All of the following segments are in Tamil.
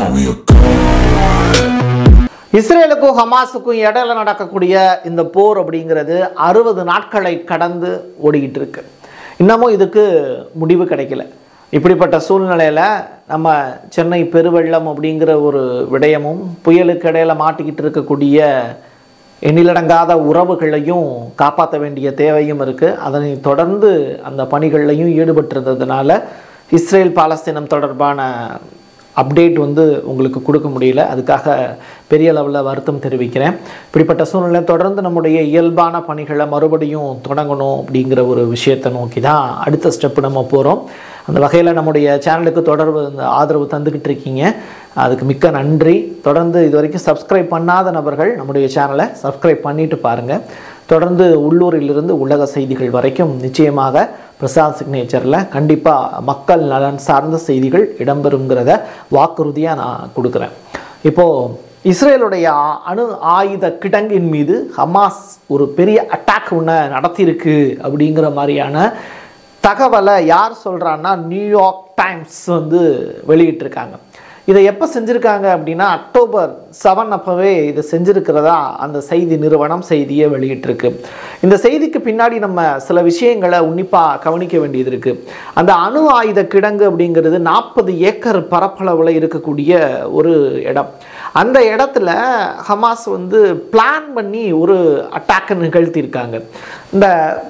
call me a god. இஸ்ரேலுக்கும் ஹமாஸுக்கும் இடையில நடக்கக்கூடிய இந்த போர் அப்படிங்கிறது அறுபது நாட்களை கடந்து ஓடிக்கிட்டு இருக்கு இன்னமும் இதுக்கு முடிவு கிடைக்கல இப்படிப்பட்ட சூழ்நிலையில் நம்ம சென்னை பெருவெள்ளம் அப்படிங்கிற ஒரு விடயமும் புயலுக்கு இடையில மாட்டிக்கிட்டு இருக்கக்கூடிய எண்ணிலடங்காத உறவுகளையும் காப்பாற்ற வேண்டிய தேவையும் இருக்குது அதனை தொடர்ந்து அந்த பணிகள்லையும் ஈடுபட்டிருந்ததுனால இஸ்ரேல் பாலஸ்தீனம் தொடர்பான அப்டேட் வந்து உங்களுக்கு கொடுக்க முடியல அதுக்காக பெரிய அளவில் வருத்தம் தெரிவிக்கிறேன் இப்படிப்பட்ட சூழ்நிலை தொடர்ந்து நம்முடைய இயல்பான பணிகளை மறுபடியும் தொடங்கணும் அப்படிங்கிற ஒரு விஷயத்தை நோக்கி தான் அடுத்த ஸ்டெப் நம்ம போகிறோம் அந்த வகையில் நம்முடைய சேனலுக்கு தொடர்பு இந்த ஆதரவு தந்துக்கிட்டு இருக்கீங்க அதுக்கு மிக்க நன்றி தொடர்ந்து இது வரைக்கும் சப்ஸ்கிரைப் பண்ணாத நபர்கள் நம்முடைய சேனலை சப்ஸ்கிரைப் பண்ணிட்டு பாருங்கள் தொடர்ந்து உள்ளூரிலிருந்து உலக செய்திகள் வரைக்கும் நிச்சயமாக பிரசாத் சிக்னேச்சரில் கண்டிப்பாக மக்கள் நலன் சார்ந்த செய்திகள் இடம்பெறுங்கிறத வாக்குறுதியாக நான் கொடுக்குறேன் இப்போது இஸ்ரேலுடைய அணு ஆயுத கிடங்கின் மீது ஹமாஸ் ஒரு பெரிய அட்டாக் ஒன்று நடத்தியிருக்கு அப்படிங்கிற மாதிரியான தகவலை யார் சொல்கிறான்னா நியூயார்க் டைம்ஸ் வந்து வெளியிட்டிருக்காங்க இதை எப்போ செஞ்சுருக்காங்க அப்படின்னா அக்டோபர் செவன் அப்போவே இதை செஞ்சுருக்கிறதா அந்த செய்தி நிறுவனம் செய்தியை வெளியிட்டிருக்கு இந்த செய்திக்கு பின்னாடி நம்ம சில விஷயங்களை உன்னிப்பாக கவனிக்க வேண்டியது இருக்குது அந்த அணு ஆயுத கிடங்கு அப்படிங்கிறது நாற்பது ஏக்கர் பரப்பளவில் இருக்கக்கூடிய ஒரு இடம் அந்த இடத்துல ஹமாஸ் வந்து பிளான் பண்ணி ஒரு அட்டாக்கை நிகழ்த்தியிருக்காங்க இந்த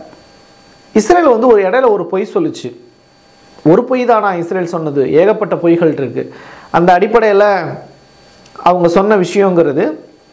இஸ்ரேல் வந்து ஒரு இடையில ஒரு பொய் சொல்லுச்சு ஒரு பொய் தானா இஸ்ரேல் சொன்னது ஏகப்பட்ட பொய்கள் இருக்கு அந்த அடிப்படையில் அவங்க சொன்ன விஷயங்கிறது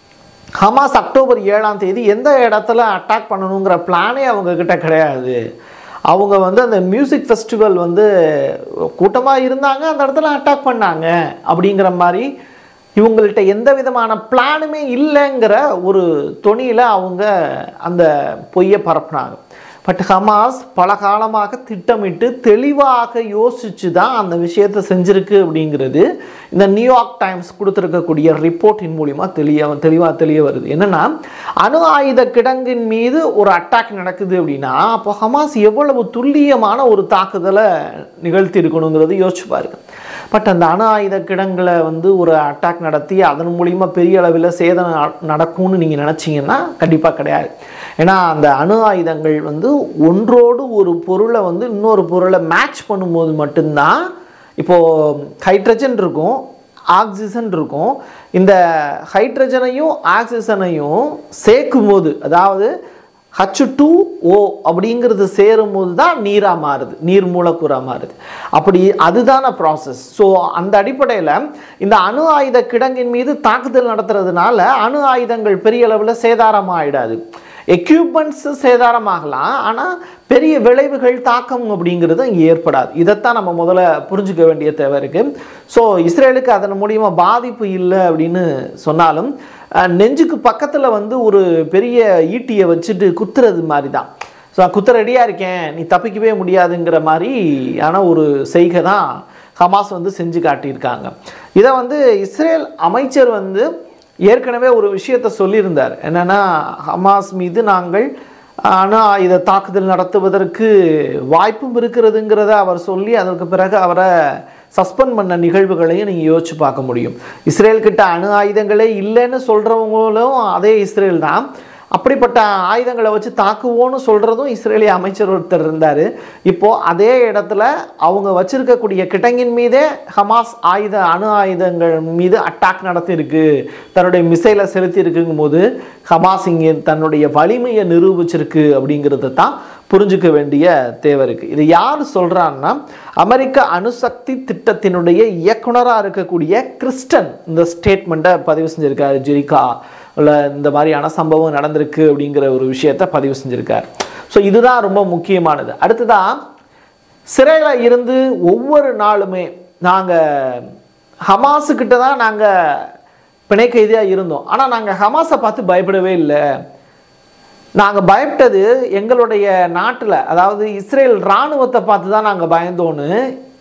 ஹமாஸ் அக்டோபர் ஏழாம் தேதி எந்த இடத்துல அட்டாக் பண்ணணுங்கிற பிளானே அவங்க கிட்ட கிடையாது அவங்க வந்து அந்த மியூசிக் ஃபெஸ்டிவல் வந்து கூட்டமாக இருந்தாங்க அந்த இடத்துல அட்டாக் பண்ணாங்க அப்படிங்கிற மாதிரி இவங்கள்ட்ட எந்த விதமான பிளானுமே இல்லைங்கிற ஒரு தொனியில் அவங்க அந்த பொய்யை பரப்புனாங்க பட் ஹமாஸ் பல காலமாக திட்டமிட்டு தெளிவாக யோசித்து தான் அந்த விஷயத்தை செஞ்சுருக்கு அப்படிங்கிறது இந்த நியூயார்க் டைம்ஸ் கொடுத்துருக்கக்கூடிய ரிப்போர்ட்டின் மூலிமா தெளிய தெளிவாக தெளிய வருது என்னென்னா அணு ஆயுத கிடங்கின் மீது ஒரு அட்டாக் நடக்குது அப்படின்னா அப்போ ஹமாஸ் எவ்வளவு துல்லியமான ஒரு தாக்குதலை நிகழ்த்தி இருக்கணுங்கிறது யோசிச்சு பாருங்க பட் அந்த அணு ஆயுத கிடங்கில் வந்து ஒரு அட்டாக் நடத்தி அதன் மூலிமா பெரிய அளவில் சேதம் நட- நடக்கும்னு நீங்கள் நினச்சிங்கன்னா கண்டிப்பாக கிடையாது ஏன்னா அந்த அணு ஆயுதங்கள் வந்து ஒன்றோடு ஒரு பொருளை வந்து இன்னொரு பொருளை மேட்ச் பண்ணும்போது மட்டும்தான் இப்போது ஹைட்ரஜன் இருக்கும் ஆக்சிஜன் இருக்கும் இந்த ஹைட்ரஜனையும் ஆக்சிஜனையும் சேர்க்கும்போது அதாவது ஹச் டூ ஓ அப்படிங்கிறது சேரும்போது தான் நீராக மாறுது நீர் மூலக்கூறாக மாறுது அப்படி அதுதான ப்ராசஸ் ஸோ அந்த அடிப்படையில் இந்த அணு ஆயுத கிடங்கின் மீது தாக்குதல் நடத்துறதுனால அணு ஆயுதங்கள் பெரிய அளவில் சேதாரம் ஆயிடாது எக்யூப்மெண்ட்ஸ் சேதாரமாகலாம் ஆனால் பெரிய விளைவுகள் தாக்கம் அப்படிங்கிறது இங்கே ஏற்படாது இதைத்தான் நம்ம முதல்ல புரிஞ்சுக்க வேண்டிய தேவை இருக்குது ஸோ இஸ்ரேலுக்கு அதன் மூலியமா பாதிப்பு இல்லை அப்படின்னு சொன்னாலும் அஹ், நெஞ்சுக்கு பக்கத்தில் வந்து ஒரு பெரிய ஈட்டியை வச்சுட்டு குத்துறது மாதிரி தான் ஸோ குத்த ரெடியாக இருக்கேன் நீ தப்பிக்கவே முடியாதுங்கிற மாதிரி ஆன ஒரு செய்கை தான் ஹமாஸ் வந்து செஞ்சு காட்டியிருக்காங்க இதை வந்து இஸ்ரேல் அமைச்சர் வந்து ஏற்கனவே ஒரு விஷயத்தை சொல்லியிருந்தார் என்னன்னா ஹமாஸ் மீது நாங்கள் அணு ஆயுத தாக்குதல் நடத்துவதற்கு வாய்ப்பும் இருக்கிறதுங்கிறத அவர் சொல்லி அதற்கு பிறகு அவரை சஸ்பெண்ட் பண்ண நிகழ்வுகளையும் நீங்கள் யோசிச்சு பார்க்க முடியும் இஸ்ரேல் கிட்ட அணு ஆயுதங்களே இல்லைன்னு சொல்கிறவங்களும் அதே இஸ்ரேல் தான் அப்படிப்பட்ட ஆயுதங்களை வச்சு தாக்குவோன்னு சொல்கிறதும் இஸ்ரேலிய அமைச்சர் ஒருத்தர் இருந்தார் இப்போது அதே இடத்துல அவங்க வச்சிருக்கக்கூடிய கிடங்கின் மீதே ஹமாஸ் ஆயுத அணு ஆயுதங்கள் மீது அட்டாக் நடத்தியிருக்கு தன்னுடைய மிசைலை செலுத்தி இருக்குங்கும் போது ஹமாஸ் இங்கே தன்னுடைய வலிமையை நிரூபிச்சிருக்கு அப்படிங்கிறத தான் புரிஞ்சுக்க வேண்டிய தேவை இருக்குது இது யார் சொல்கிறான்னா அமெரிக்க அணுசக்தி திட்டத்தினுடைய இயக்குனராக இருக்கக்கூடிய கிறிஸ்டன் இந்த ஸ்டேட்மெண்ட்டை பதிவு செஞ்சிருக்காரு ஜெரிகா உள்ள இந்த மாதிரியான சம்பவம் நடந்திருக்கு அப்படிங்கிற ஒரு விஷயத்தை பதிவு செஞ்சிருக்கார் ஸோ இதுதான் ரொம்ப முக்கியமானது அடுத்ததான் சிறையில் இருந்து ஒவ்வொரு நாளுமே நாங்கள் ஹமாஸுக்கிட்ட தான் நாங்கள் பிணை கைதியாக இருந்தோம் ஆனால் நாங்கள் ஹமாஸை பார்த்து பயப்படவே இல்லை நாங்கள் பயப்பட்டது எங்களுடைய நாட்டில் அதாவது இஸ்ரேல் இராணுவத்தை பார்த்து தான் நாங்கள் பயந்தோன்னு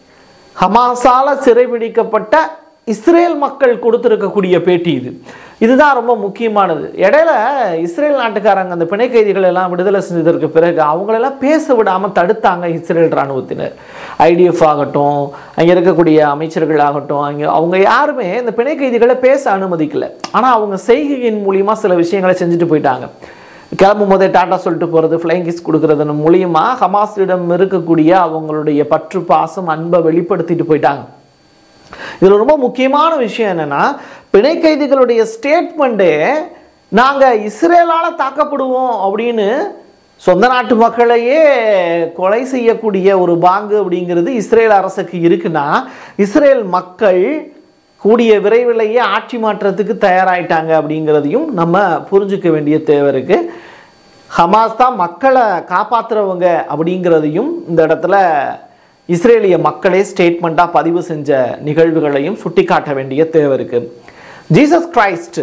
ஹமாஸால சிறைபிடிக்கப்பட்ட இஸ்ரேல் மக்கள் கொடுத்துருக்கக்கூடிய பேட்டி இது இதுதான் ரொம்ப முக்கியமானது இடையில இஸ்ரேல் நாட்டுக்காரங்க அந்த பிணை கைதிகள் எல்லாம் விடுதலை செஞ்சதற்கு பிறகு அவங்களெல்லாம் பேச விடாமல் தடுத்தாங்க இஸ்ரேல் இராணுவத்தினர் ஐடிஎஃப் ஆகட்டும் அங்கே இருக்கக்கூடிய அமைச்சர்கள் ஆகட்டும் அங்கே அவங்க யாருமே இந்த பிணை கைதிகளை பேச அனுமதிக்கல ஆனால் அவங்க செய்கையின் மூலியமா சில விஷயங்களை செஞ்சுட்டு போயிட்டாங்க கிளம்பும் போதே டாட்டா சொல்லிட்டு போகிறது ஃப்ளைங் கிஸ் கொடுக்கறதன் மூலியமா ஹமாஸிடம் இருக்கக்கூடிய அவங்களுடைய பற்று பாசம் அன்பை வெளிப்படுத்திட்டு போயிட்டாங்க இதில் ரொம்ப முக்கியமான விஷயம் என்னன்னா பிணை கைதிகளுடைய ஸ்டேட்மெண்ட்டே நாங்கள் இஸ்ரேலால் தாக்கப்படுவோம் அப்படின்னு சொந்த நாட்டு மக்களையே கொலை செய்யக்கூடிய ஒரு பாங்கு அப்படிங்கிறது இஸ்ரேல் அரசுக்கு இருக்குன்னா இஸ்ரேல் மக்கள் கூடிய விரைவிலேயே ஆட்சி மாற்றத்துக்கு தயாராயிட்டாங்க அப்படிங்கிறதையும் நம்ம புரிஞ்சுக்க வேண்டிய தேவை இருக்கு ஹமாஸ் தான் மக்களை காப்பாத்துறவங்க அப்படிங்கிறதையும் இந்த இடத்துல இஸ்ரேலிய மக்களே ஸ்டேட்மெண்ட்டாக பதிவு செஞ்ச நிகழ்வுகளையும் சுட்டிக்காட்ட வேண்டிய தேவை இருக்கு ஜீசஸ் கிரைஸ்ட்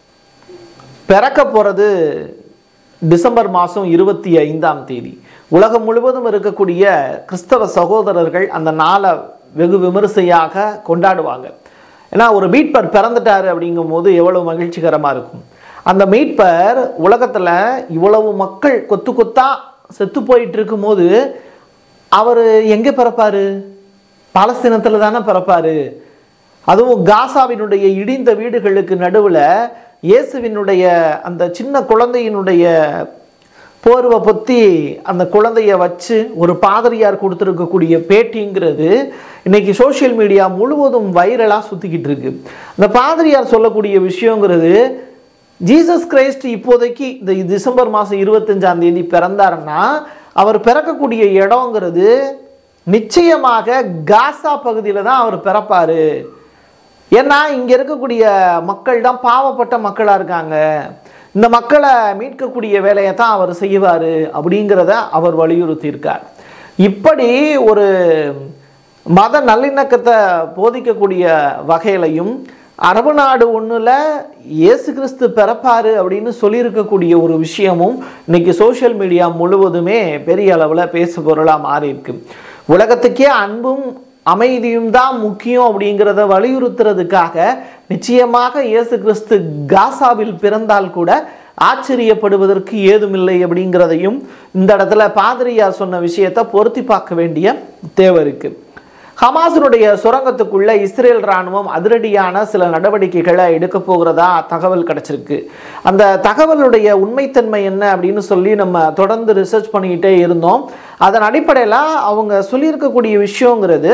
பிறக்க போகிறது டிசம்பர் மாதம் இருபத்தி ஐந்தாம் தேதி உலகம் முழுவதும் இருக்கக்கூடிய கிறிஸ்தவ சகோதரர்கள் அந்த நாளை வெகு விமரிசையாக கொண்டாடுவாங்க ஏன்னா ஒரு மீட்பர் பிறந்துட்டாரு அப்படிங்கும் போது எவ்வளவு மகிழ்ச்சிகரமாக இருக்கும் அந்த மீட்பர் உலகத்தில் இவ்வளவு மக்கள் கொத்து கொத்தா செத்து போயிட்டு இருக்கும்போது அவர் எங்கே பிறப்பாரு பாலஸ்தீனத்தில் தானே பிறப்பாரு அதுவும் காசாவினுடைய இடிந்த வீடுகளுக்கு நடுவில் இயேசுவினுடைய அந்த சின்ன குழந்தையினுடைய போர்வை பொத்தி அந்த குழந்தைய வச்சு ஒரு பாதிரியார் கொடுத்துருக்கக்கூடிய பேட்டிங்கிறது இன்னைக்கு சோஷியல் மீடியா முழுவதும் வைரலாக சுற்றிக்கிட்டு இருக்கு அந்த பாதிரியார் சொல்லக்கூடிய விஷயங்கிறது ஜீசஸ் கிரைஸ்ட் இப்போதைக்கு இந்த டிசம்பர் மாதம் இருபத்தஞ்சாம் தேதி பிறந்தாருன்னா அவர் பிறக்கக்கூடிய இடங்கிறது நிச்சயமாக காசா பகுதியில் தான் அவர் பிறப்பாரு ஏன்னா இங்கே இருக்கக்கூடிய மக்கள் தான் பாவப்பட்ட மக்களாக இருக்காங்க இந்த மக்களை மீட்கக்கூடிய வேலையை தான் அவர் செய்வார் அப்படிங்கிறத அவர் வலியுறுத்தியிருக்கார் இப்படி ஒரு மத நல்லிணக்கத்தை போதிக்கக்கூடிய வகையிலையும் அரபு நாடு ஒன்றில் இயேசு கிறிஸ்து பிறப்பாரு அப்படின்னு சொல்லியிருக்கக்கூடிய ஒரு விஷயமும் இன்னைக்கு சோஷியல் மீடியா முழுவதுமே பெரிய அளவில் பேசு பொருளாக மாறி இருக்கு உலகத்துக்கே அன்பும் அமைதியும் தான் முக்கியம் அப்படிங்கிறத வலியுறுத்துறதுக்காக நிச்சயமாக இயேசு கிறிஸ்து காசாவில் பிறந்தால் கூட ஆச்சரியப்படுவதற்கு ஏதுமில்லை அப்படிங்கிறதையும் இந்த இடத்துல பாதிரியார் சொன்ன விஷயத்தை பொருத்தி பார்க்க வேண்டிய தேவை இருக்கு ஹமாஸினுடைய சுரங்கத்துக்குள்ள இஸ்ரேல் ராணுவம் அதிரடியான சில நடவடிக்கைகளை எடுக்க போகிறதா தகவல் கிடைச்சிருக்கு அந்த தகவலுடைய உண்மைத்தன்மை என்ன அப்படின்னு சொல்லி நம்ம தொடர்ந்து ரிசர்ச் பண்ணிக்கிட்டே இருந்தோம் அதன் அடிப்படையில் அவங்க சொல்லியிருக்கக்கூடிய விஷயங்கிறது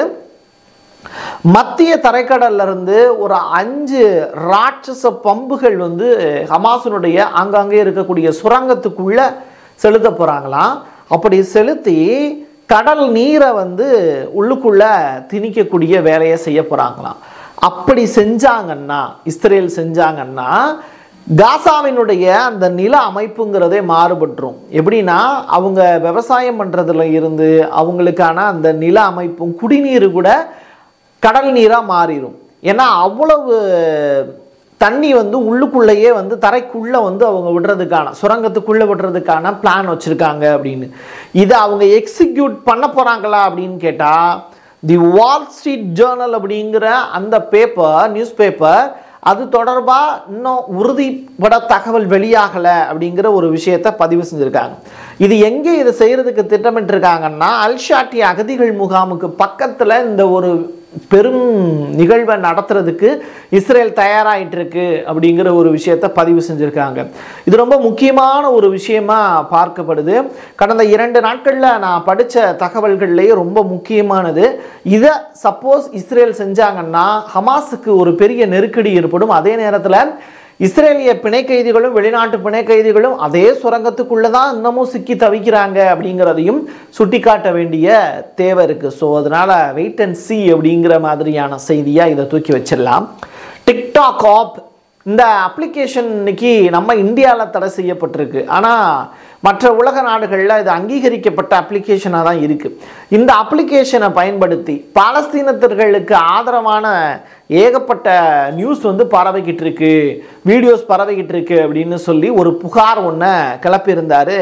மத்திய தரைக்கடல்ல இருந்து ஒரு அஞ்சு ராட்சச பம்புகள் வந்து ஹமாஸினுடைய ஆங்காங்கே இருக்கக்கூடிய சுரங்கத்துக்குள்ள செலுத்த போறாங்களாம் அப்படி செலுத்தி கடல் நீரை வந்து உள்ளுக்குள்ள திணிக்கக்கூடிய வேலையை செய்ய போறாங்களாம் அப்படி செஞ்சாங்கன்னா இஸ்ரேல் செஞ்சாங்கன்னா காசாவினுடைய அந்த நில அமைப்புங்கிறதே மாறுபட்டுரும் எப்படின்னா அவங்க விவசாயம் பண்ணுறதுல இருந்து அவங்களுக்கான அந்த நில அமைப்பும் குடிநீர் கூட கடல் நீராக மாறிடும் ஏன்னா அவ்வளவு தண்ணி வந்து உள்ளுக்குள்ளேயே வந்து தரைக்குள்ளே வந்து அவங்க விடுறதுக்கான சுரங்கத்துக்குள்ளே விடுறதுக்கான பிளான் வச்சுருக்காங்க அப்படின்னு இதை அவங்க எக்ஸிக்யூட் பண்ண போகிறாங்களா அப்படின்னு கேட்டால் தி வால் ஸ்ட்ரீட் ஜேர்னல் அப்படிங்கிற அந்த பேப்பர் நியூஸ் பேப்பர் அது தொடர்பாக இன்னும் உறுதிப்பட தகவல் வெளியாகலை அப்படிங்கிற ஒரு விஷயத்தை பதிவு செஞ்சுருக்காங்க இது எங்கே இதை செய்கிறதுக்கு திட்டமிட்டிருக்காங்கன்னா அல்ஷாட்டி அகதிகள் முகாமுக்கு பக்கத்தில் இந்த ஒரு பெரும் நிகழ்வை நடத்துறதுக்கு இஸ்ரேல் தயாராகிட்டு இருக்கு அப்படிங்கிற ஒரு விஷயத்தை பதிவு செஞ்சுருக்காங்க இது ரொம்ப முக்கியமான ஒரு விஷயமா பார்க்கப்படுது கடந்த இரண்டு நாட்களில் நான் படித்த தகவல்கள்லேயே ரொம்ப முக்கியமானது இதை சப்போஸ் இஸ்ரேல் செஞ்சாங்கன்னா ஹமாஸுக்கு ஒரு பெரிய நெருக்கடி ஏற்படும் அதே நேரத்தில் இஸ்ரேலிய பிணை கைதிகளும் வெளிநாட்டு பிணை கைதிகளும் அதே சுரங்கத்துக்குள்ளே தான் இன்னமும் சிக்கி தவிக்கிறாங்க அப்படிங்கிறதையும் சுட்டிக்காட்ட வேண்டிய தேவை இருக்குது ஸோ அதனால் வெயிட் அண்ட் சி அப்படிங்கிற மாதிரியான செய்தியாக இதை தூக்கி வச்சிடலாம் டிக்டாக் ஆப் இந்த அப்ளிகேஷன் இன்னைக்கு நம்ம இந்தியாவில் தடை செய்யப்பட்டிருக்கு ஆனால் மற்ற உலக நாடுகளில் இது அங்கீகரிக்கப்பட்ட அப்ளிகேஷனாக தான் இருக்குது இந்த அப்ளிகேஷனை பயன்படுத்தி பாலஸ்தீனத்தர்களுக்கு ஆதரவான ஏகப்பட்ட நியூஸ் வந்து பரவிக்கிட்டு இருக்கு வீடியோஸ் பரவிக்கிட்டு இருக்கு அப்படின்னு சொல்லி ஒரு புகார் ஒன்றை கிளப்பியிருந்தார்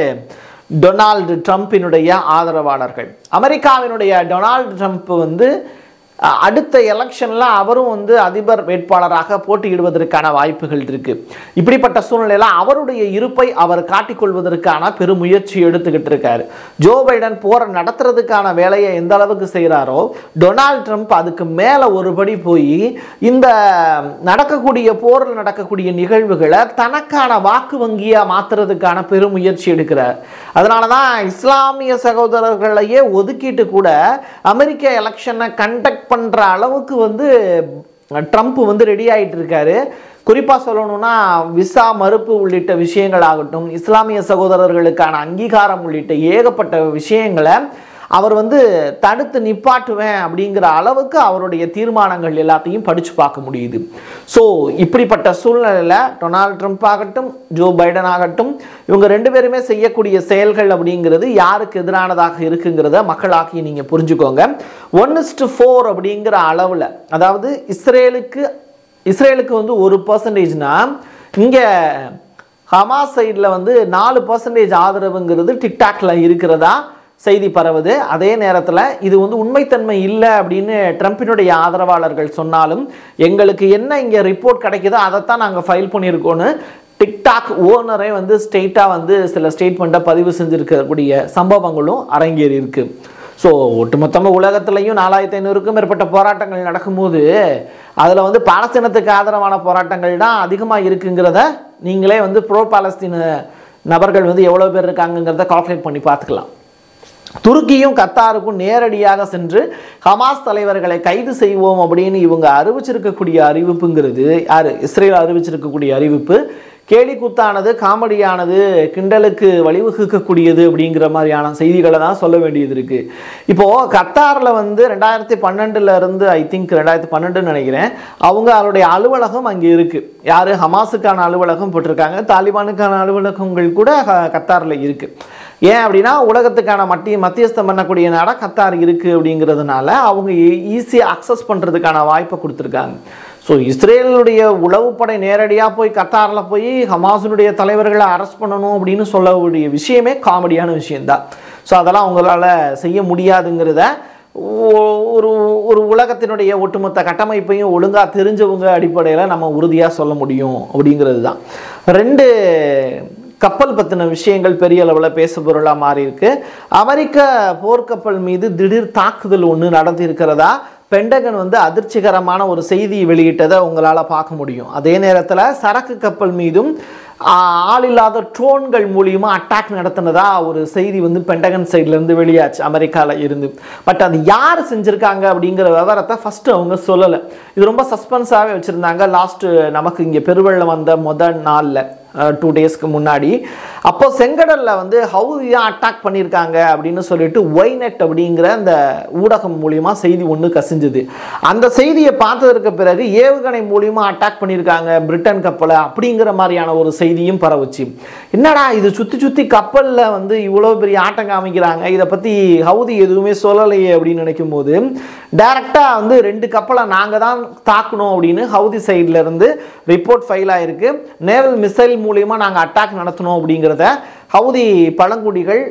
டொனால்டு ட்ரம்ப்பினுடைய ஆதரவாளர்கள் அமெரிக்காவினுடைய டொனால்டு ட்ரம்ப் வந்து அஹ், அடுத்த எலெக்ஷனில் அவரும் வந்து அதிபர் வேட்பாளராக போட்டியிடுவதற்கான வாய்ப்புகள் இருக்கு இப்படிப்பட்ட சூழ்நிலையில் அவருடைய இருப்பை அவர் காட்டிக்கொள்வதற்கான பெருமுயற்சி எடுத்துக்கிட்டு இருக்காரு ஜோ பைடன் போரை நடத்துறதுக்கான வேலையை எந்த அளவுக்கு செய்கிறாரோ டொனால்ட் ட்ரம்ப் அதுக்கு மேலே ஒருபடி போய் இந்த நடக்கக்கூடிய போரில் நடக்கக்கூடிய நிகழ்வுகளை தனக்கான வாக்கு வங்கியாக மாற்றுறதுக்கான பெருமுயற்சி எடுக்கிறார் அதனால தான் இஸ்லாமிய சகோதரர்களையே ஒதுக்கிட்டு கூட அமெரிக்க எலெக்ஷனை கண்டக்ட் பண்ணுற அளவுக்கு வந்து ட்ரம்ப் வந்து ரெடி ஆயிட்டு இருக்காரு குறிப்பாக சொல்லணும்னா விசா மறுப்பு உள்ளிட்ட விஷயங்கள் ஆகட்டும் இஸ்லாமிய சகோதரர்களுக்கான அங்கீகாரம் உள்ளிட்ட ஏகப்பட்ட விஷயங்களை அவர் வந்து தடுத்து நிப்பாட்டுவேன் அப்படிங்கிற அளவுக்கு அவருடைய தீர்மானங்கள் எல்லாத்தையும் படித்து பார்க்க முடியுது ஸோ இப்படிப்பட்ட சூழ்நிலையில் டொனால்ட் ட்ரம்ப் ஆகட்டும் ஜோ பைடன் ஆகட்டும் இவங்க ரெண்டு பேருமே செய்யக்கூடிய செயல்கள் அப்படிங்கிறது யாருக்கு எதிரானதாக இருக்குங்கிறத மக்களாக்கி நீங்கள் புரிஞ்சுக்கோங்க ஒன் இஸ்டு ஃபோர் அப்படிங்கிற அளவில் அதாவது இஸ்ரேலுக்கு இஸ்ரேலுக்கு வந்து ஒரு பர்சன்டேஜ்னா இங்கே ஹமாஸ் சைடில் வந்து நாலு பர்சன்டேஜ் ஆதரவுங்கிறது டிக்டாக்ல இருக்கிறதா செய்தி பரவுது அதே நேரத்தில் இது வந்து உண்மைத்தன்மை இல்லை அப்படின்னு ட்ரம்ப்பினுடைய ஆதரவாளர்கள் சொன்னாலும் எங்களுக்கு என்ன இங்கே ரிப்போர்ட் கிடைக்குதோ அதைத்தான் நாங்கள் ஃபைல் பண்ணியிருக்கோன்னு டிக்டாக் ஓனரே வந்து ஸ்டேட்டாக வந்து சில ஸ்டேட்மெண்ட்டை பதிவு செஞ்சுருக்கக்கூடிய சம்பவங்களும் அரங்கேறி இருக்கு ஸோ ஒட்டுமொத்தமாக உலகத்துலேயும் நாலாயிரத்தி ஐநூறுக்கும் மேற்பட்ட போராட்டங்கள் நடக்கும்போது அதில் வந்து பாலஸ்தீனத்துக்கு ஆதரவான போராட்டங்கள் தான் அதிகமாக இருக்குங்கிறத நீங்களே வந்து ப்ரோ பாலஸ்தீன நபர்கள் வந்து எவ்வளோ பேர் இருக்காங்கங்கிறத கால்குலேட் பண்ணி பார்த்துக்கலாம் துருக்கியும் கத்தாருக்கும் நேரடியாக சென்று ஹமாஸ் தலைவர்களை கைது செய்வோம் அப்படின்னு இவங்க அறிவிச்சிருக்கக்கூடிய அறிவிப்புங்கிறது யார் இஸ்ரேல் அறிவிச்சிருக்கக்கூடிய அறிவிப்பு கேலி கூத்தானது காமெடியானது கிண்டலுக்கு வழிவகுக்கக்கூடியது அப்படிங்கிற மாதிரியான செய்திகளை தான் சொல்ல வேண்டியது இருக்கு இப்போ கத்தாரில் வந்து ரெண்டாயிரத்தி பன்னெண்டுல இருந்து ஐ திங்க் ரெண்டாயிரத்தி பன்னெண்டுன்னு நினைக்கிறேன் அவங்க அவருடைய அலுவலகம் அங்கே இருக்கு யாரு ஹமாஸுக்கான அலுவலகம் போட்டிருக்காங்க தாலிபானுக்கான அலுவலகங்கள் கூட க- கத்தார்ல இருக்கு ஏன் அப்படின்னா உலகத்துக்கான மத்திய மத்தியஸ்தம் பண்ணக்கூடிய நாடாக கத்தார் இருக்குது அப்படிங்கிறதுனால அவங்க ஈஸியாக அக்சஸ் பண்ணுறதுக்கான வாய்ப்பை கொடுத்துருக்காங்க ஸோ இஸ்ரேலுடைய உளவுப்படை நேரடியாக போய் கத்தாரில் போய் ஹமாஸினுடைய தலைவர்களை அரெஸ்ட் பண்ணணும் அப்படின்னு சொல்லக்கூடிய விஷயமே காமெடியான விஷயம்தான் ஸோ அதெல்லாம் அவங்களால செய்ய முடியாதுங்கிறத ஒ- ஒரு ஒரு உலகத்தினுடைய ஒட்டுமொத்த கட்டமைப்பையும் ஒழுங்காக தெரிஞ்சவங்க அடிப்படையில் நம்ம உறுதியாக சொல்ல முடியும் அப்படிங்கிறது தான் ரெண்டு கப்பல் பற்றின விஷயங்கள் பெரிய அளவில் பேசு பொருளாக மாறி இருக்கு அமெரிக்க போர்க்கப்பல் மீது திடீர் தாக்குதல் ஒன்று நடந்திருக்கிறதா பெண்டகன் வந்து அதிர்ச்சிகரமான ஒரு செய்தி வெளியிட்டதை உங்களால் பார்க்க முடியும் அதே நேரத்தில் சரக்கு கப்பல் மீதும் ஆ, ஆள் இல்லாத ட்ரோன்கள் மூலியமா அட்டாக் நடத்தினதா ஒரு செய்தி வந்து பெண்டகன் சைட்ல இருந்து வெளியாச்சு அமெரிக்கால இருந்து பட் அது யார் செஞ்சிருக்காங்க அப்படிங்கிற விவரத்தை ஃபர்ஸ்ட் அவங்க சொல்லலை இது ரொம்ப சஸ்பென்ஸாகவே வச்சிருந்தாங்க லாஸ்ட் நமக்கு இங்கே பெருவெள்ளம் வந்த முதல் நாளில் டூ டேஸ்க்கு முன்னாடி அப்போ செங்கடல்ல வந்து ஹவுதியா அட்டாக் பண்ணியிருக்காங்க அப்படின்னு சொல்லிட்டு ஒய்நெட் அப்படிங்கிற அந்த ஊடகம் மூலியமா செய்தி ஒன்று கசிஞ்சுது அந்த செய்தியை பார்த்ததற்கு பிறகு ஏவுகணை மூலியமா அட்டாக் பண்ணியிருக்காங்க பிரிட்டன் கப்பலை அப்படிங்கிற மாதிரியான ஒரு செய்தியும் பரவுச்சு என்னடா இது சுற்றி சுற்றி கப்பலில் வந்து இவ்வளோ பெரிய ஆட்டம் காமிக்கிறாங்க இதை பற்றி ஹவுதி எதுவுமே சொல்லலையே அப்படின்னு நினைக்கும் போது டைரெக்டாக வந்து ரெண்டு கப்பலை நாங்கள் தான் தாக்கணும் அப்படின்னு ஹவுதி சைடில் இருந்து ரிப்போர்ட் ஃபைல் ஆயிருக்கு நேவல் மிசைல் மூலியமா நாங்கள் அட்டாக் நடத்தணும் அப்படிங்கிறத ஹவுதி பழங்குடிகள்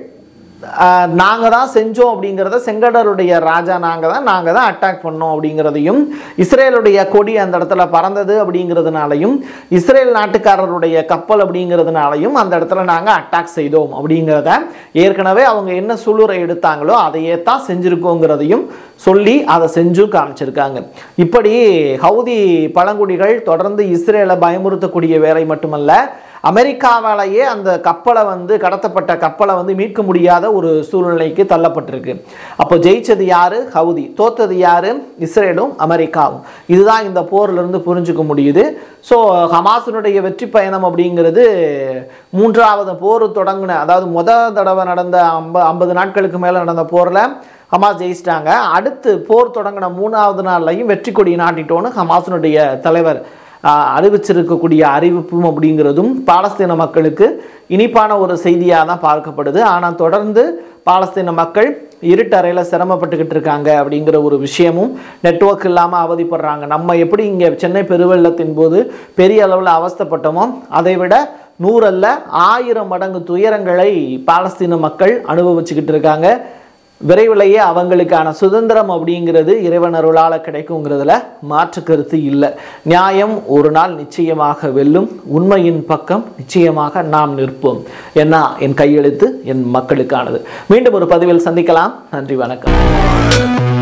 நாங்கள் தான் செஞ்சோம் அப்படிங்கிறத செங்கடலுடைய ராஜா நாங்கள் தான் நாங்கள் தான் அட்டாக் பண்ணோம் அப்படிங்கிறதையும் இஸ்ரேலுடைய கொடி அந்த இடத்துல பறந்தது அப்படிங்கிறதுனாலையும் இஸ்ரேல் நாட்டுக்காரருடைய கப்பல் அப்படிங்கிறதுனாலையும் அந்த இடத்துல நாங்கள் அட்டாக் செய்தோம் அப்படிங்கிறத ஏற்கனவே அவங்க என்ன சூளுரை எடுத்தாங்களோ அதையே தான் செஞ்சுருக்கோங்கிறதையும் சொல்லி அதை செஞ்சும் காமிச்சிருக்காங்க இப்படி ஹவுதி பழங்குடிகள் தொடர்ந்து இஸ்ரேலை பயமுறுத்தக்கூடிய வேலை மட்டுமல்ல அமெரிக்காவாலேயே அந்த கப்பலை வந்து கடத்தப்பட்ட கப்பலை வந்து மீட்க முடியாத ஒரு சூழ்நிலைக்கு தள்ளப்பட்டிருக்கு அப்போ ஜெயிச்சது யாரு ஹவுதி தோத்தது யாரு இஸ்ரேலும் அமெரிக்காவும் இதுதான் இந்த போர்ல இருந்து புரிஞ்சுக்க முடியுது ஸோ ஹமாஸினுடைய வெற்றி பயணம் அப்படிங்கிறது மூன்றாவது போர் தொடங்கின அதாவது முத தடவை நடந்த ஐம்ப ஐம்பது நாட்களுக்கு மேலே நடந்த போரில் ஹமாஸ் ஜெயிச்சிட்டாங்க அடுத்து போர் தொடங்கின மூணாவது நாள்லையும் வெற்றி கொடி நாட்டிட்டோன்னு ஹமாஸினுடைய தலைவர் ஆஹ், அறிவிச்சிருக்கக்கூடிய அறிவிப்பும் அப்படிங்கிறதும் பாலஸ்தீன மக்களுக்கு இனிப்பான ஒரு செய்தியாக தான் பார்க்கப்படுது ஆனால் தொடர்ந்து பாலஸ்தீன மக்கள் இருட்டறையில் சிரமப்பட்டுக்கிட்டு இருக்காங்க அப்படிங்கிற ஒரு விஷயமும் நெட்வொர்க் இல்லாமல் அவதிப்படுறாங்க நம்ம எப்படி இங்கே சென்னை பெருவெள்ளத்தின் போது பெரிய அளவில் அவஸ்தைப்பட்டோமோ அதை விட நூறல்ல ஆயிரம் மடங்கு துயரங்களை பாலஸ்தீன மக்கள் அனுபவிச்சுக்கிட்டு இருக்காங்க விரைவிலேயே அவங்களுக்கான சுதந்திரம் அப்படிங்கிறது இறைவன் அருளால் கிடைக்குங்கிறதுல மாற்று கருத்து இல்லை நியாயம் ஒரு நாள் நிச்சயமாக வெல்லும் உண்மையின் பக்கம் நிச்சயமாக நாம் நிற்போம் என்ன என் கையெழுத்து என் மக்களுக்கானது மீண்டும் ஒரு பதிவில் சந்திக்கலாம் நன்றி வணக்கம்